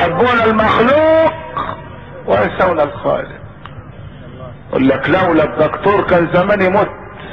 يحبون المخلوق وينسون الخالق يقول لك لولا الدكتور كان زماني مت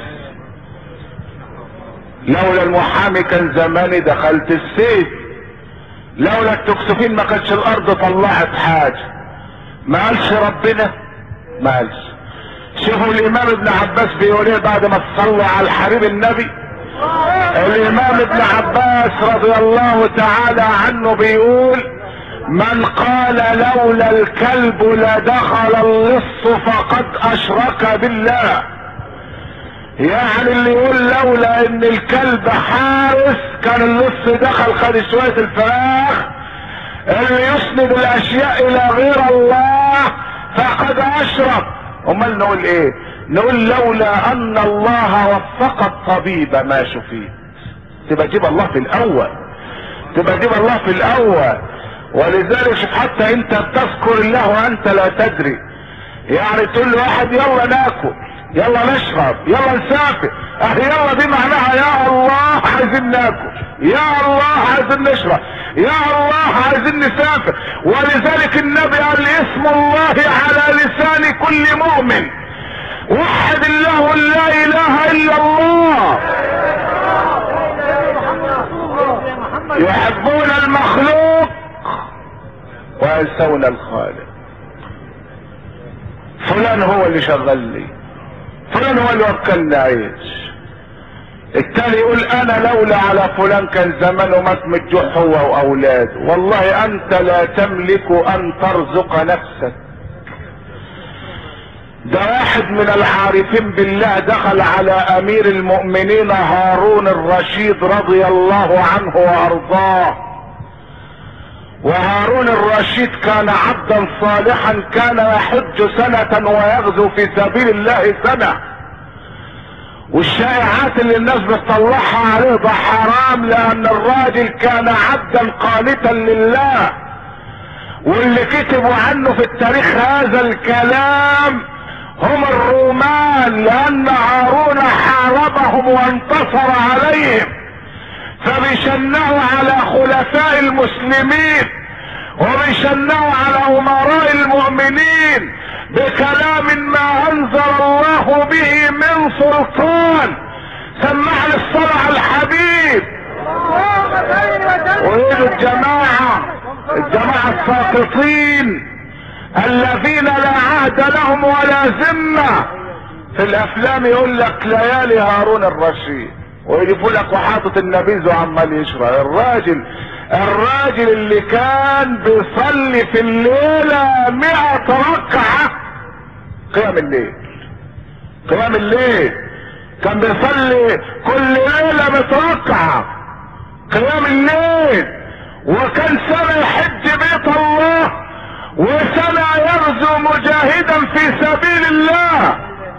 لولا المحامي كان زماني دخلت السجن لولا التكسفين ما كانش الارض طلعت حاجه ما قالش ربنا ما قالش شوفوا الامام ابن عباس بيقول ايه بعد ما تصلوا على الحبيب النبي الامام ابن عباس رضي الله تعالى عنه بيقول من قال لولا الكلب لدخل اللص فقد اشرك بالله يعني اللي يقول لولا ان الكلب حارس كان اللص دخل خد شوية الفراخ اللي يسند الاشياء الى غير الله فقد اشرك امال نقول ايه نقول لولا ان الله وفق الطبيب ما شفيت تبقى جيب الله في الاول تبقى جيب الله في الاول ولذلك شوف حتى انت بتذكر الله وانت لا تدري يعني تقول له واحد يلا ناكل يلا نشرب يلا نسافر اه يلا دي معناها يا الله عايزين ناكل يا الله عايزين نشرب يا الله عايزين نسافر ولذلك النبي قال اسم الله على لسان كل مؤمن وحد الله لا اله الا الله يحبون المخلوق وينسون الخالق فلان هو اللي شغل لي فلان هو اللي وكلني عيش التاني يقول انا لولا على فلان كان زمانه مات من الجوع هو واولاده والله انت لا تملك ان ترزق نفسك ده واحد من العارفين بالله دخل على امير المؤمنين هارون الرشيد رضي الله عنه وارضاه وهارون الرشيد كان عبدا صالحا كان يحج سنة ويغزو في سبيل الله سنة والشائعات اللي الناس بتطلعها عليه ده حرام لان الراجل كان عبدا قانتا لله واللي كتبوا عنه في التاريخ هذا الكلام هم الرومان لان هارون حاربهم وانتصر عليهم فبيشنعوا على خلفاء المسلمين وبيشنعوا على امراء المؤمنين بكلام ما انزل الله به من سلطان سمعنا الصلاة على الحبيب ويجوا الجماعة الجماعة الساقطين الذين لا عهد لهم ولا ذمة في الافلام يقول لك ليالي هارون الرشيد ويجيبوا لك وحاطط النبيذ وعمال يشرب الراجل الراجل اللي كان بيصلي في الليلة مئة ركعة قيام الليل قيام الليل كان بيصلي كل ليلة متركعة قيام الليل وكان سنة يحج بيت الله وسنة يغزو مجاهدا في سبيل الله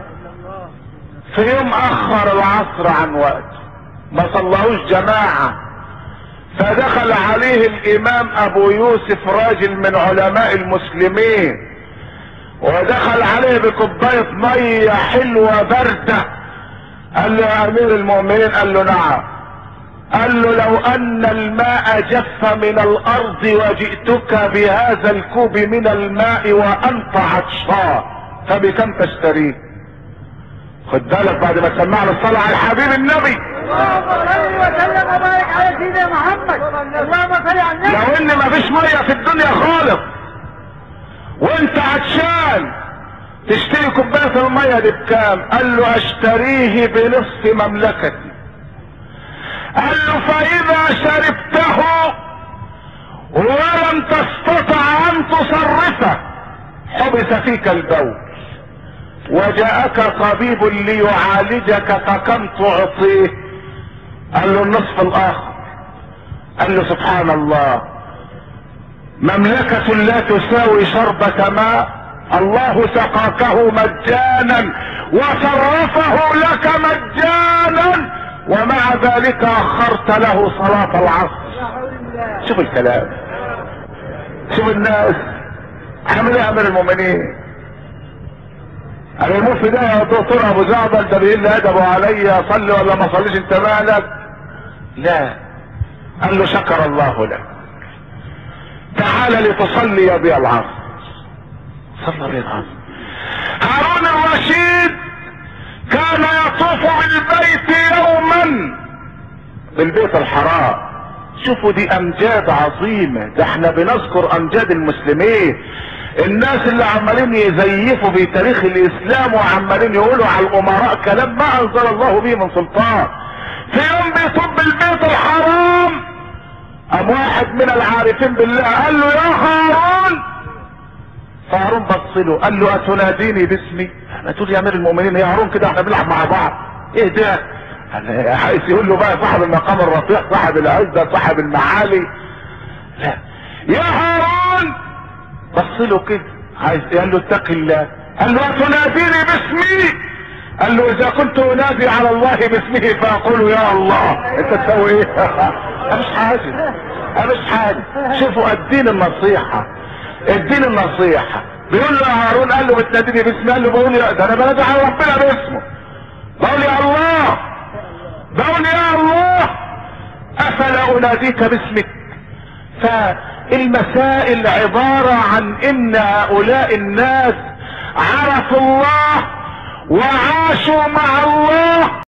في يوم اخر العصر عن وقت ما صلهوش جماعة فدخل عليه الامام ابو يوسف راجل من علماء المسلمين ودخل عليه بكوباية مية حلوة باردة قال له يا امير المؤمنين قال له نعم قال له لو ان الماء جف من الارض وجئتك بهذا الكوب من الماء وانت عطشان فبكم تشتريه خد بالك بعد ما سمعنا الصلاة على الحبيب النبي اللهم صل وسلم وبارك على سيدنا محمد اللهم صل على النبي لو ان مفيش مية في الدنيا خالص وانت عطشان تشتري كوباية المية دي بكام قال له اشتريه بنصف مملكتي قال له فاذا شربته ولم تستطع ان تصرفه حبس فيك البول وجاءك طبيب ليعالجك فكم تعطيه قال له النصف الاخر قال له سبحان الله مملكة لا تساوي شربة ماء الله سقاكه مجانا وصرفه لك مجانا ومع ذلك اخرت له صلاة العصر شوف الكلام شوف الناس عامل ايه امير المؤمنين انا المفتي ده يا دكتور ابو جعفر ده بيقول لي ادبه عليا صلي ولا ما صليش انت مالك لا قال له شكر الله لك تعال لتصلي بي العصر صلى بي العصر هارون الرشيد كان يطوف بالبيت يوما بالبيت الحرام شوفوا دي امجاد عظيمة ده احنا بنذكر امجاد المسلمين الناس اللي عمالين يزيفوا في تاريخ الاسلام وعمالين يقولوا على الامراء كلام ما انزل الله به من سلطان في يوم بيطب البيت الحرام قام واحد من العارفين بالله قال له يا هارون فهارون بص له قال له اتناديني باسمي ما تقول يا امير المؤمنين يا هارون كده احنا بنلعب مع بعض ايه ده عايز يقول له بقى صاحب المقام الرفيع صاحب العزة صاحب المعالي لا يا هارون بص له كده عايز قال له اتق الله قال له اتناديني باسمي قال له اذا كنت انادي على الله باسمه فاقول يا الله انت تسوي ايه مش حاجه مش حاجه شوفوا الدين النصيحه الدين النصيحه بيقول له يا هارون قال له بتناديني باسمي قال له بقول يا ده انا بنادي على ربنا باسمه بقول يا الله بقول يا الله افلا اناديك باسمك فالمسائل عبارة عن ان هؤلاء الناس عرفوا الله وعاشوا مع الله